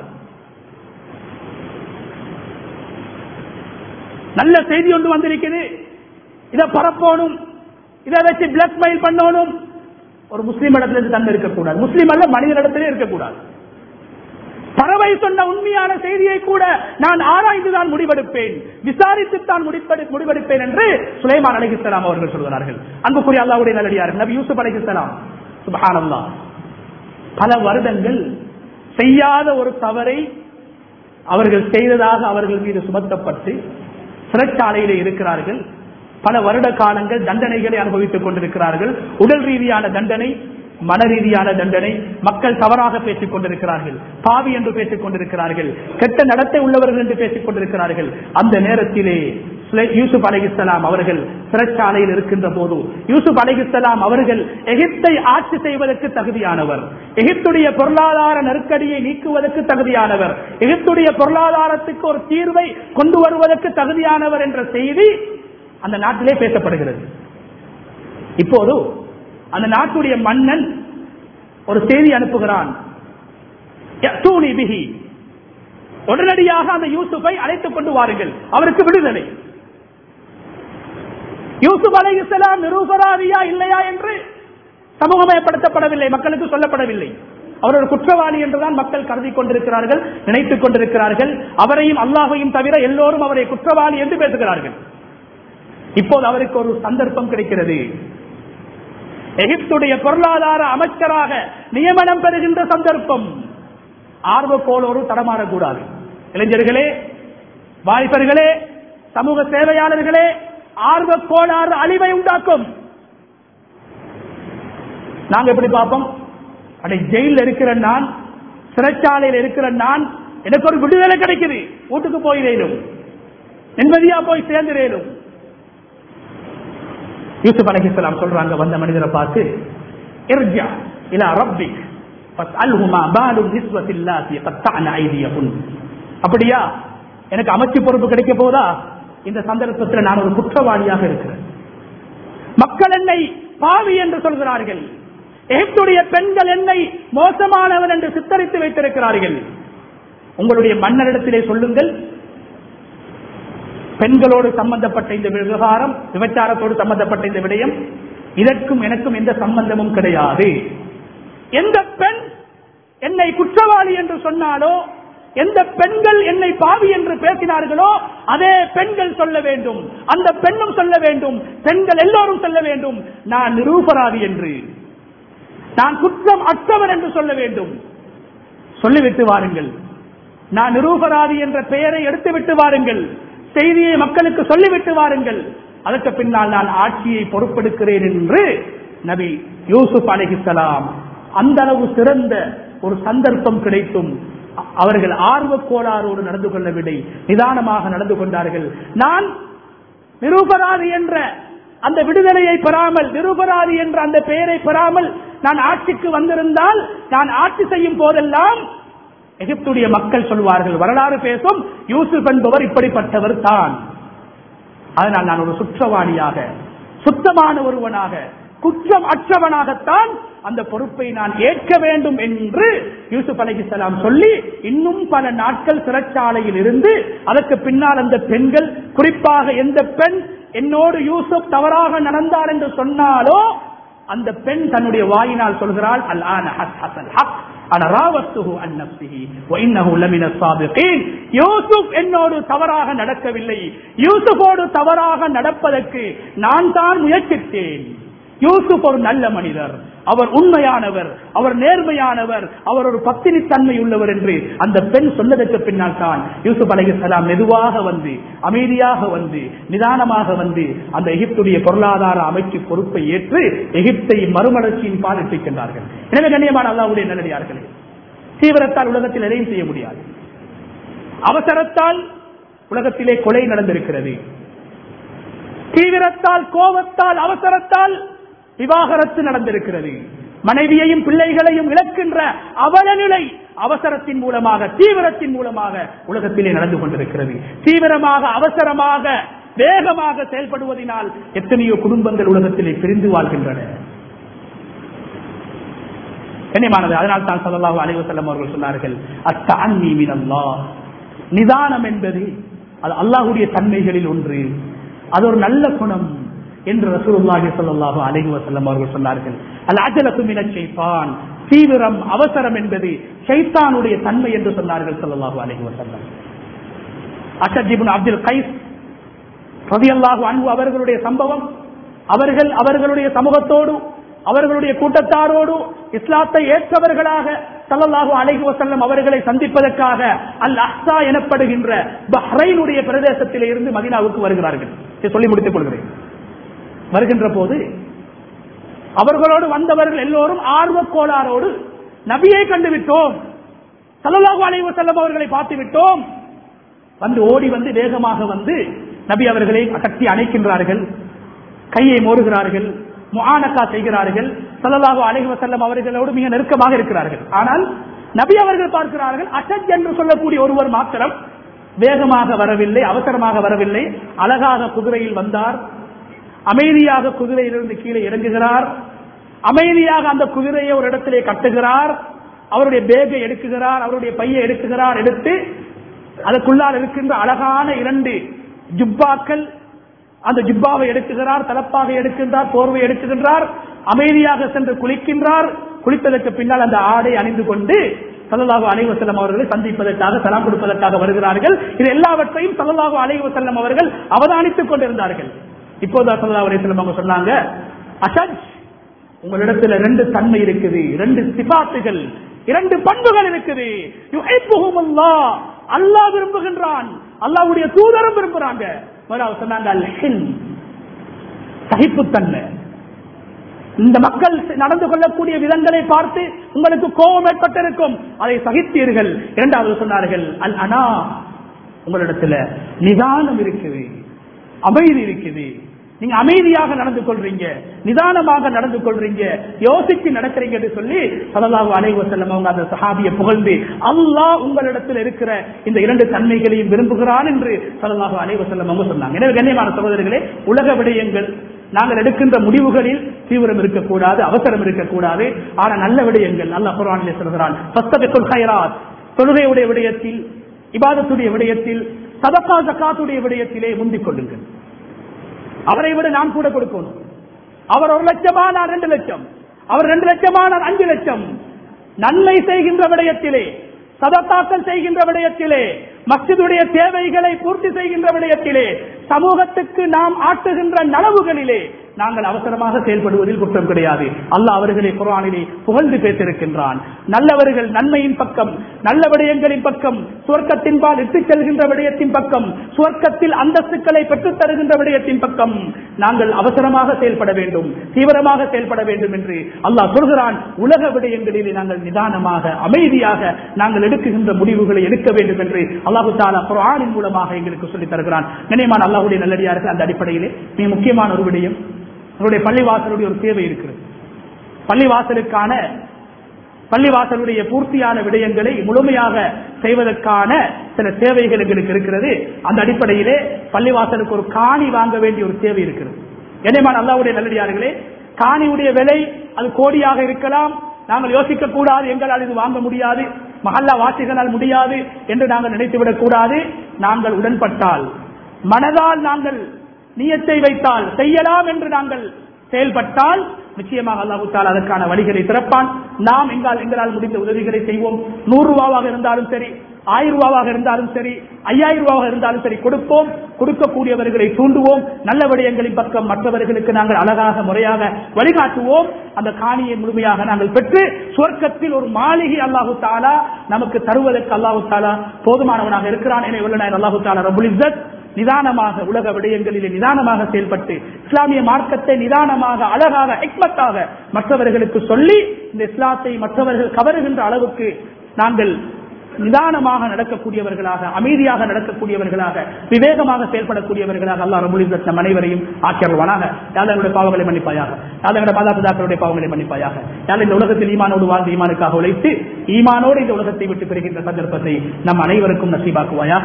நல்ல செய்தி ஒன்று வந்திருக்குது இதை பரப்பணும் இதை வச்சு பிளாக்மெயில் பண்ணணும் ஒரு முஸ்லீம் இடத்துல இருந்து தந்து இருக்கக்கூடாது முஸ்லீம் அல்ல மனிதனிடத்திலே இருக்கக்கூடாது பறவை சொன்ன உண்மையான செய்தியை கூட நான் ஆராய்ந்துதான் முடிவெடுப்பேன் விசாரித்துத்தான் முடிப்பெடு முடிவெடுப்பேன் என்று சுலைமான் அலிஹிஸ்லாம் அவர்கள் சொல்கிறார்கள் அன்புக்குரிய அல்லாவுடைய நல்லடியார்கள் நபி யூசுப் அலிஹிஸ்லாம் சுபஹானல்லா பல வருடங்கள் செய்யாத ஒரு தவறை அவர்கள் செய்ததாக அவர்கள் மீது சுமத்தப்பட்டு சிறைச்சாலையிலே இருக்கிறார்கள் பல வருட காலங்கள் தண்டனைகளை அனுபவித்துக் கொண்டிருக்கிறார்கள் உடல் ரீதியான தண்டனை மன ரீதியான தண்டனை மக்கள் தவறாக பேசிக் கொண்டிருக்கிறார்கள் பாவி என்று பேசிக் கொண்டிருக்கிறார்கள் கெட்ட நடத்தை உள்ளவர்கள் என்று பேசிக் கொண்டிருக்கிறார்கள் அந்த நேரத்திலே யூசுப் அலைஹிஸ்லாம் அவர்கள் சிறைச்சாலையில் இருக்கின்ற போது யூசுப் அலைஹிஸ்லாம் அவர்கள் எகிப்தை ஆட்சி செய்வதற்கு தகுதியானவர் எகிப்துடைய பொருளாதார நெருக்கடியை நீக்குவதற்கு தகுதியானவர் எகிப்துடைய பொருளாதாரத்துக்கு ஒரு தீர்வை கொண்டு வருவதற்கு தகுதியானவர் என்ற செய்தி அந்த நாட்டிலே பேசப்படுகிறது இப்போது அந்த நாட்டுடைய மன்னன் ஒரு செய்தி அனுப்புகிறான் யத்தூனி பிஹி. உடனடியாக அந்த யூசுஃபை அழைத்துக் கொண்டு வாருங்கள் அவருக்கு விடுதலை யூசுப் அலை இஸ்லாம் நிரூபராதியா இல்லையா என்று சமூகமயப்படுத்தப்படவில்லை மக்களுக்கு சொல்லப்படவில்லை அவர் ஒரு குற்றவாளி என்றுதான் மக்கள் கருதி கொண்டிருக்கிறார்கள் நினைத்துக் கொண்டிருக்கிறார்கள் அவரையும் அல்லாஹையும் தவிர எல்லோரும் அவரை குற்றவாளி என்று பேசுகிறார்கள் இப்போது அவருக்கு ஒரு சந்தர்ப்பம் கிடைக்கிறது எகிப்துடைய பொருளாதார அமைச்சராக நியமனம் பெறுகின்ற சந்தர்ப்பம் ஆர்வக்கோளோடு தடமாறக்கூடாது இளைஞர்களே வாய்ப்பர்களே சமூக சேவையாளர்களே ஆர்வ கோளாறு அழிவை உண்டாக்கும் நாங்க எப்படி பார்ப்போம் அடை ஜெயில இருக்கிற நான் சிறைச்சாலையில் இருக்கிற நான் எனக்கு ஒரு விடுதலை கிடைக்குது வீட்டுக்கு போயிடேனும் நிம்மதியா போய் சேர்ந்துடேனும் யூசுப் அலைஹிஸ்ஸலாம் சொல்றாங்க வந்த மனிதரை பார்த்து இர்ஜா இலா ரப்பிக் ஃபஸ்அல்ஹுமா பாலு நிஸ்வத்தில்லாத்தி கத்தஅன ஐதியஹுன் அப்படியா எனக்கு அமைச்சு பொறுப்பு கிடைக்க போதா இந்த சந்தர்ப்பத்தில் நான் ஒரு குற்றவாளியாக இருக்கிறேன் மக்கள் என்னை பாவி என்று சொல்கிறார்கள் எகிப்துடைய பெண்கள் என்னை மோசமானவன் என்று சித்தரித்து வைத்திருக்கிறார்கள் உங்களுடைய மன்னரிடத்திலே சொல்லுங்கள் பெண்களோடு சம்பந்தப்பட்ட இந்த விவகாரம் விபச்சாரத்தோடு சம்பந்தப்பட்ட இந்த விடயம் இதற்கும் எனக்கும் எந்த சம்பந்தமும் கிடையாது எந்த பெண் என்னை குற்றவாளி என்று சொன்னாலோ எந்த பெண்கள் என்னை பாவி என்று பேசினார்களோ அதே பெண்கள் சொல்ல வேண்டும் அந்த பெண்ணும் சொல்ல வேண்டும் பெண்கள் எல்லோரும் சொல்ல வேண்டும் நான் நிரூபராதி என்று நான் குற்றம் அற்றவர் என்று சொல்ல வேண்டும் சொல்லிவிட்டு வாருங்கள் நான் நிரூபராதி என்ற பெயரை எடுத்துவிட்டு வாருங்கள் செய்தியை மக்களுக்கு சொல்லிவிட்டு வாருங்கள் அதற்கு பின்னால் நான் ஆட்சியை பொறுப்பெடுக்கிறேன் என்று நபி யூசுப் அலிஹிசலாம் அந்த அளவு சிறந்த ஒரு சந்தர்ப்பம் கிடைத்தும் அ- அவர்கள் ஆர்வ கோளாறோடு நடந்து கொள்ளவில்லை நிதானமாக நடந்து கொண்டார்கள் நான் நிரூபராதி என்ற அந்த விடுதலையை பெறாமல் நிரூபராதி என்ற அந்த பெயரை பெறாமல் நான் ஆட்சிக்கு வந்திருந்தால் நான் ஆட்சி செய்யும் போதெல்லாம் எகிப்துடைய மக்கள் சொல்வார்கள் வரலாறு பேசும் யூசுப் என்பவர் இப்படிப்பட்டவர் தான் அதனால் நான் ஒரு சுற்றவாளியாக சுத்தமான ஒருவனாக குற்றம் அற்றவனாகத்தான் அந்த பொறுப்பை நான் ஏற்க வேண்டும் என்று யூசுப் அலைஹிஸ்ஸலாம் சொல்லி இன்னும் பல நாட்கள் சிறைச்சாலையில் இருந்து அதற்கு பின்னால் அந்த பெண்கள் குறிப்பாக எந்த பெண் என்னோடு யூசுப் தவறாக நடந்தார் என்று சொன்னாலோ அந்த பெண் தன்னுடைய வாயினால் சொல்கிறாள் அல் ஆன ஹஸ் ஹசல் ஹக் அன ராவத்துஹு அன் நஃப்ஸிஹி வ இன்னஹு லமின ஸாபிகீன் யூசுப் என்னோடு தவறாக நடக்கவில்லை யூசுஃபோடு தவறாக நடப்பதற்கு நான் தான் முயற்சித்தேன் யூசுப் ஒரு நல்ல மனிதர் அவர் உண்மையானவர் அவர் நேர்மையானவர் அவர் ஒரு பத்தினி தன்மை உள்ளவர் என்று அந்த பெண் சொன்னதற்கு பின்னால் தான் யூசுப் அலைஹிஸ்ஸலாம் மெதுவாக வந்து அமைதியாக வந்து நிதானமாக வந்து அந்த எகிப்துடைய பொருளாதார அமைச்சு பொறுப்பை ஏற்று எகிப்தை மறுமலர்ச்சியின் பால் இட்டிருக்கின்றார்கள் எனவே கண்ணியமான அல்லாவுடைய நல்லடியார்களே தீவிரத்தால் உலகத்தில் எதையும் செய்ய முடியாது அவசரத்தால் உலகத்திலே கொலை நடந்திருக்கிறது தீவிரத்தால் கோபத்தால் அவசரத்தால் விவாகரத்து நடந்திருக்கிறது மனைவியையும் பிள்ளைகளையும் இழக்கின்ற அவல நிலை அவசரத்தின் மூலமாக தீவிரத்தின் மூலமாக உலகத்திலே நடந்து கொண்டிருக்கிறது தீவிரமாக அவசரமாக வேகமாக செயல்படுவதனால் எத்தனையோ குடும்பங்கள் உலகத்திலே பிரிந்து வாழ்கின்றன கண்ணியமானது அதனால் தான் சல்லல்லாஹு அலைஹி வஸல்லம் அவர்கள் சொன்னார்கள் அத்தஅன்னி மினல்லாஹ் நிதானம் என்பது அது அல்லாஹ்வுடைய தன்மைகளில் ஒன்று அது ஒரு நல்ல குணம் என்று ரசூலுல்லாஹி ஸல்லல்லாஹு அலைஹி வஸல்லம் அவர்கள் சொன்னார்கள் அல் அஜலத்து மினஷ் ஷைத்தான் தீவிரம் அவசரம் என்பது ஷைத்தானுடைய தன்மை என்று சொன்னார்கள் ஸல்லல்லாஹு அலைஹி வஸல்லம் அஷத் இப்னு அப்துல் கைஸ் ரலியல்லாஹு அன்ஹு அவர்களுடைய சம்பவம் அவர்கள் அவர்களுடைய சமூகத்தோடு அவர்களுடைய கூட்டத்தாரோடு இஸ்லாத்தை ஏற்றவர்களாக ஸல்லல்லாஹு அலைஹி வஸல்லம் அவர்களை சந்திப்பதற்காக அல் அஹ்ஸா எனப்படுகின்ற பஹ்ரைனுடைய பிரதேசத்திலே இருந்து மதீனாவுக்கு வருகிறார்கள் இதை சொல்லி முடித்துக் கொள்கிறேன் வருகின்ற போது அவர்களோடு வந்தவர்கள் எல்லோரும் ஆர்வ கோளாரோடு நபியை கண்டுவிட்டோம் சல்லல்லாஹு அலைஹி வஸல்லம் அவர்களை பார்த்து விட்டோம் வந்து ஓடி வந்து வேகமாக வந்து நபி அவர்களை கட்டி அணைக்கின்றார்கள் கையை மோறுகிறார்கள் முஆனக்கா செய்கிறார்கள் சல்லல்லாஹு அலைஹி வஸல்லம் அவர்களோடு மிக நெருக்கமாக இருக்கிறார்கள் ஆனால் நபி அவர்கள் பார்க்கிறார்கள் அசத் என்று சொல்லக்கூடிய ஒருவர் மாத்திரம் வேகமாக வரவில்லை அவசரமாக வரவில்லை அழகாக குதிரையில் வந்தார் அமைதியாக குதிரையிலிருந்து கீழே இறங்குகிறார் அமைதியாக அந்த குதிரையை ஒரு இடத்திலே கட்டுகிறார் அவருடைய பேகை எடுக்குகிறார் அவருடைய பையை எடுக்குகிறார் எடுத்து அதற்குள்ளால் இருக்கின்ற அழகான இரண்டு ஜுப்பாக்கள் அந்த ஜிப்பாவை எடுக்குகிறார் தலப்பாக எடுக்கின்றார் போர்வை எடுக்குகின்றார் அமைதியாக சென்று குளிக்கின்றார் குளித்ததற்கு பின்னால் அந்த ஆடை அணிந்து கொண்டு சல்லல்லாஹு அலைவசல்லம் அவர்களை சந்திப்பதற்காக சலாம் கொடுப்பதற்காக வருகிறார்கள் இது எல்லாவற்றையும் சல்லல்லாஹு அலைவசல்லம் அவர்கள் அவதானித்துக் கொண்டிருந்தார்கள் இப்போது சல்லா அலைவசல்லம் அவங்க சொன்னாங்க அசத் உங்களிடத்துல ரெண்டு தன்மை இருக்குது ரெண்டு சிபாத்துகள் இரண்டு பண்புகள் இருக்குது யுஹிப்புஹுமுல்லாஹ். அல்லாஹ் விரும்புகின்றான் அல்லாஹ்வுடைய தூதரும் விரும்புறாங்க முதலாவது சொன்னாங்க அல் ஹில்ம். சகிப்புத்தன்மை இந்த மக்கள் நடந்து கொள்ளக்கூடிய விதங்களை பார்த்து உங்களுக்கு கோபம் ஏற்பட்டிருக்கும் அதை சகித்தீர்கள் இரண்டாவது சொன்னார்கள் அல் அனா உங்களிடத்துல நிதானம் இருக்குது அமைதி இருக்குது நீங்க அமைதியாக நடந்து கொள்றீங்க நிதானமாக நடந்து கொள்றீங்க யோசிச்சு நடக்கிறீங்க என்று சொல்லி சதலாஹு அலைவ செல்லம் அவங்க அந்த சஹாபிய புகழ்ந்து அல்லாஹ் உங்களிடத்தில் இருக்கிற இந்த இரண்டு தன்மைகளையும் விரும்புகிறான் என்று சதலாஹு அலைவ செல்லம் அவங்க சொன்னாங்க எனவே கண்ணியமான சகோதரர்களே உலக விடயங்கள் நாங்கள் எடுக்கின்ற முடிவுகளில் தீவிரம் இருக்கக்கூடாது அவசரம் இருக்கக்கூடாது ஆனா நல்ல விடயங்கள் நல்ல குரானிலே சொல்கிறான் ஃபஸ்தபிக்குல் ஹைராத் தொழுகையுடைய விடயத்தில் இபாதத்துடைய விடயத்தில் சதக்கா ஜக்காத்துடைய விடயத்திலே முந்திக் கொள்ளுங்கள் அவரை விட நான் கூட கொடுக்கணும் அவர் ஒரு லட்சமா நான் ரெண்டு லட்சம் அவர் ரெண்டு லட்சமா நான் அஞ்சு லட்சம் நன்மை செய்கின்ற விடயத்திலே சதத்தாக்கல் செய்கின்ற விடயத்திலே மஸ்ஜிதுடைய தேவைகளை பூர்த்தி செய்கின்ற விடயத்திலே சமூகத்துக்கு நாம் ஆட்டுகின்ற நனவுகளிலே நாங்கள் அவசரமாக செயல்படுவதில் குற்றம் கிடையாது அல்லாஹ் அவர்களை குரானிலே புகழ்ந்து பேசியிருக்கின்றான் நல்லவர்கள் நன்மையின் பக்கம் நல்ல விடயங்களின் பக்கம் சுவர்க்கத்தின்பால் இட்டுச் செல்கின்ற விடயத்தின் பக்கம் சுவர்க்கத்தில் அந்தஸ்துக்களை பெற்றுத் தருகின்ற விடயத்தின் பக்கம் நாங்கள் அவசரமாக செயல்பட வேண்டும் தீவிரமாக செயல்பட வேண்டும் என்று அல்லாஹ் சொல்கிறான் உலக விடயங்களிலே நாங்கள் நிதானமாக அமைதியாக நாங்கள் எடுக்குகின்ற முடிவுகளை எடுக்க வேண்டும் என்று அல்லாஹு தாலா குரானின் மூலமாக எங்களுக்கு சொல்லித் தருகிறான் நினைமான அல்லாஹுடைய நல்லடியார்கள் அந்த அடிப்படையிலே மிக முக்கியமான ஒரு விடயம் அவருடைய பள்ளிவாசலுடைய ஒரு தேவை இருக்கிறது பள்ளிவாசலுக்கான பள்ளிவாசலுடைய பூர்த்தியான விடயங்களை முழுமையாக செய்வதற்கான சில தேவைகள் எங்களுக்கு இருக்கிறது அந்த அடிப்படையிலே பள்ளிவாசலுக்கு ஒரு காணி வாங்க வேண்டிய ஒரு தேவை இருக்கிறது என்னமான அல்லாவுடைய நல்லடியார்களே காணியுடைய விலை அது கோடியாக இருக்கலாம் நாங்கள் யோசிக்க கூடாது எங்களால் இது வாங்க முடியாது மஹல்லா வாசிகளால் முடியாது என்று நாங்கள் நினைத்துவிடக் கூடாது நாங்கள் உடன்பட்டால் மனதால் நாங்கள் நியத்தை வைத்தால் செய்யலாம் என்று நாங்கள் செயல்பட்டால் நிச்சயமாக அல்லாஹு தாலா அதற்கான வழிகளை திறப்பான் நாம் எங்கால் எங்களால் முடிந்த உதவிகளை செய்வோம் நூறு ரூபாவாக இருந்தாலும் சரி ஆயிரம் ரூபாவாக இருந்தாலும் சரி ஐயாயிரம் ரூபாவாக இருந்தாலும் சரி கொடுப்போம் கொடுக்கக்கூடியவர்களை தூண்டுவோம் நல்ல விடயங்களின் பக்கம் மற்றவர்களுக்கு நாங்கள் அழகாக முறையாக வழிகாட்டுவோம் அந்த காணியை முழுமையாக நாங்கள் பெற்று சொர்க்கத்தில் ஒரு மாளிகை அல்லாஹு தாலா நமக்கு தருவதற்கு அல்லாஹு தாலா போதுமானவனாக இருக்கிறான் என உள்ள அல்லாஹு தாலா ரபுல் இஸ்ஸத் நிதானமாக உலக விடயங்களிலே நிதானமாக செயல்பட்டு இஸ்லாமிய மார்க்கத்தை நிதானமாக அழகாக எக்மத்தாக மற்றவர்களுக்கு சொல்லி இந்த இஸ்லாத்தை மற்றவர்கள் கவருகின்ற அளவுக்கு நாங்கள் நிதானமாக நடக்கக்கூடியவர்களாக அமைதியாக நடக்கக்கூடியவர்களாக விவேகமாக செயல்படக்கூடியவர்களாக அல்லா ரபுல் இஸ்ஸத் நம் அனைவரையும் ஆக்கியருவானாக யாதங்களுடைய பாவங்களை மன்னிப்பாயாக யாதங்களுடைய மாதாபிதாக்களுடைய பாவங்களை மன்னிப்பாயாக யார் இந்த உலகத்தில் ஈமானோடு வாழ்ந்து ஈமானுக்காக உழைத்து ஈமானோடு இந்த உலகத்தை விட்டு பெறுகின்ற சந்தர்ப்பத்தை நம் அனைவருக்கும் நசீபாக்குவாயாக